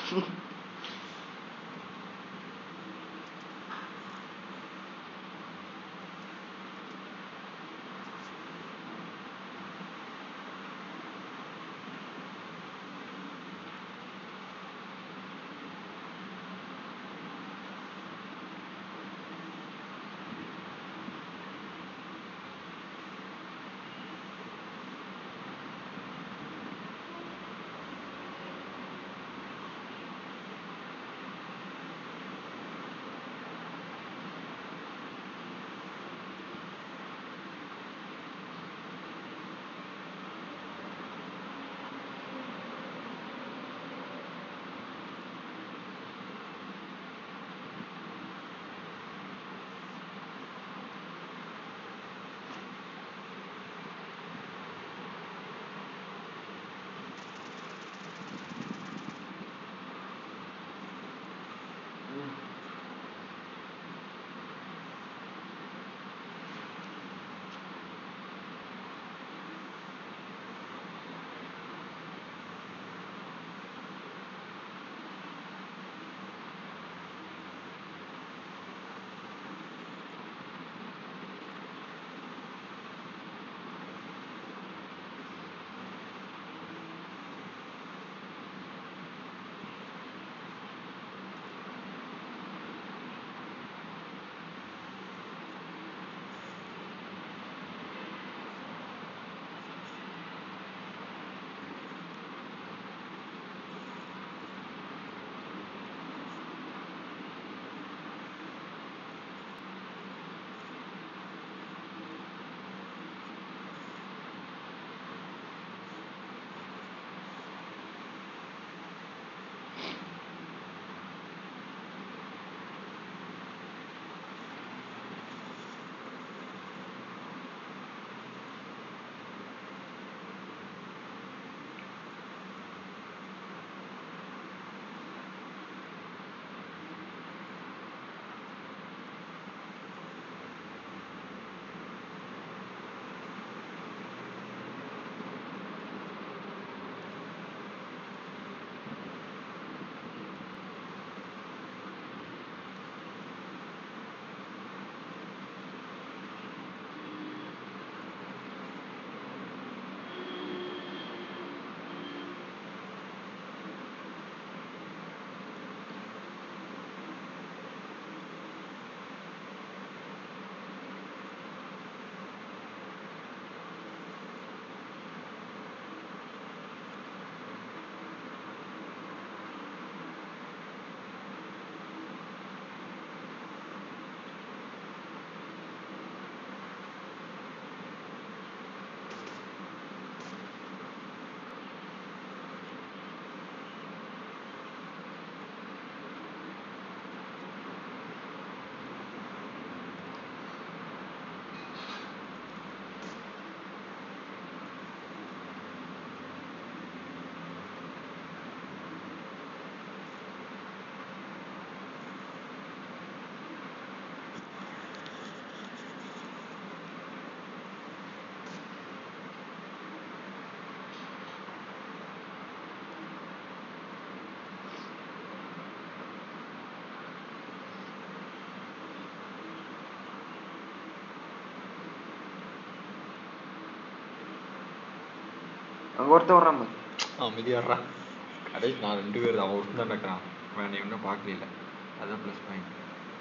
அங்க ஒருத்தன் வர்றான் பாரு. அமைதியாடுறா கடைசி நான் ரெண்டு பேர் அவன் ஒருத்தன் தான் நடக்கிறான் அவன் நீ இன்னும் பார்க்கல அதான் ப்ளஸ் பாயிண்ட்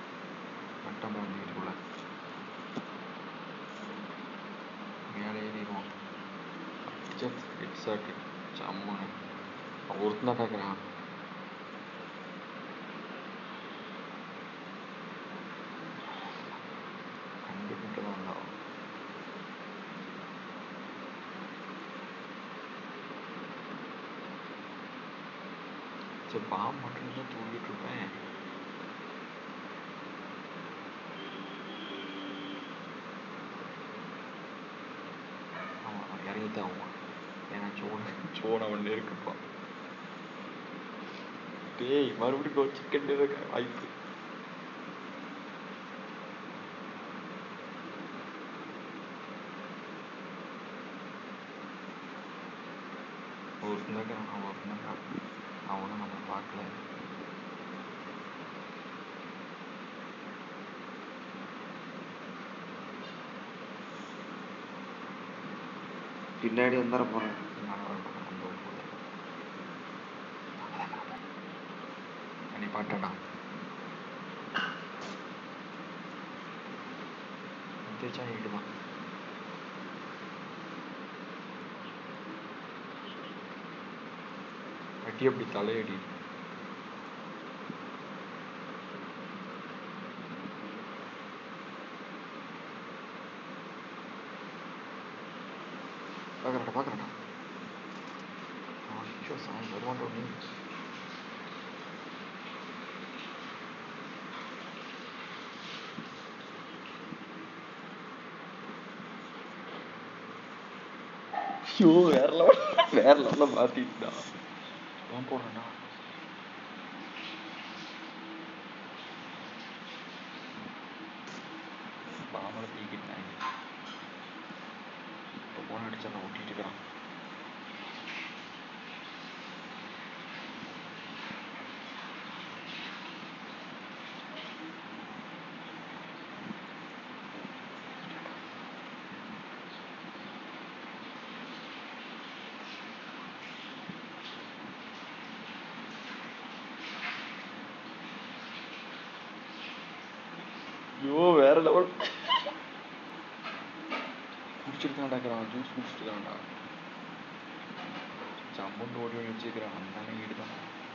மட்டமாக வந்து வீட்டுக்குள்ள மேலே ஏறிடுவான் ஹெட் ஷாட்டு சம்முன்னு அவன் ஒருத்தன் தான் கேட்குறான் கண்டுபிட்டு தான் வந்தான் சரி பாம்பு மட்டும் தான் தூங்கிட்டு இருப்பேன் ஆமாம் அவன் இறங்கித்தான் ஆவான் ஏன்னா சோன சோன ஒன்று இருக்குப்பா டேய் மறுபடியும் சிக்கன் இருக்க வாய்ப்பு ஒருத்தன் தான் அவன் ஒருத்தன் தான் அவனும் நம்ம பார்க்கல பின்னாடி வந்துட போறேன் நான் ஒரு பக்கம் கொண்டு வர போகுது நீ பாட்டடா தேய்ச்சா இடுதான் அடி அப்படி தலையடி பார்க்குறடா பார்க்குறடா ஐயோ சாமி வருவான்டா நீ ஐயோ வேற லெவல் வேற லெவலில் மாற்றிட்டா நான் போடுறேன்டா பாமலை தூக்கிட்டேன் இப்போ போன அடிச்சா நான் ஒட்டிட்டு இருக்கிறான் ஐயோ வேற லெவல் குடிச்சிட்டு நடக்கிறான் ஜூஸ் குடிச்சிட்டு தான்டா ஜம்முன்னு ஓடி ஓடி வச்சுக்கிறான் அந்த ஈடுதான்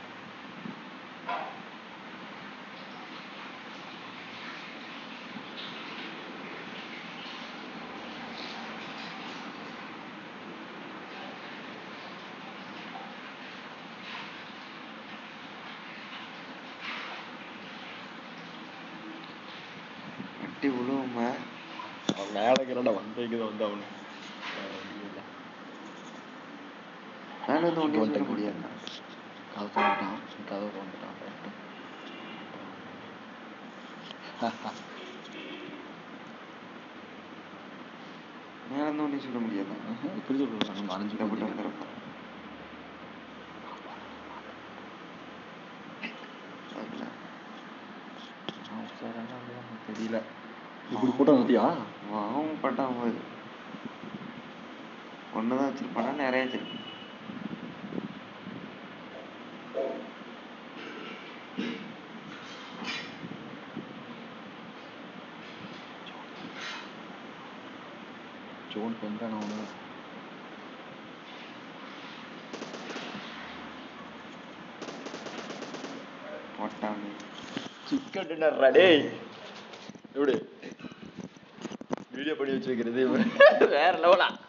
அட்டி விழுவுமா அவன் மேலே இருக்கிறான்டா வந்தேக்குதான் வந்து அவனு வேற வழியே இல்ல. மேலே வந்து இங்க ஒன்றும் சொல்ல வந்துட்டான். முடியாது கதவு திறந்துட்டான் கதவு திறந்துட்டான் கரெக்டு மேலே இருந்து ஒன்றும் சொல்ல முடியாது இப்படி சொல்லுவாங்க மறைஞ்சு போட்டு போட்டு வந்துட போறேன் பார்க்கல தெரியல இப்படி போட்டா நத்தியா அவன் பட்டான் போய் ஒன்று தான் வச்சிருப்பானா நிறைய வச்சிருப்பான் ஜோனுக்கு வந்தான அவனு போட்டான் சிக்கன் டின்னர்ரா டேய் எப்படி வீடியோ பண்ணி வச்சு வைக்கிறது வேற லெவலா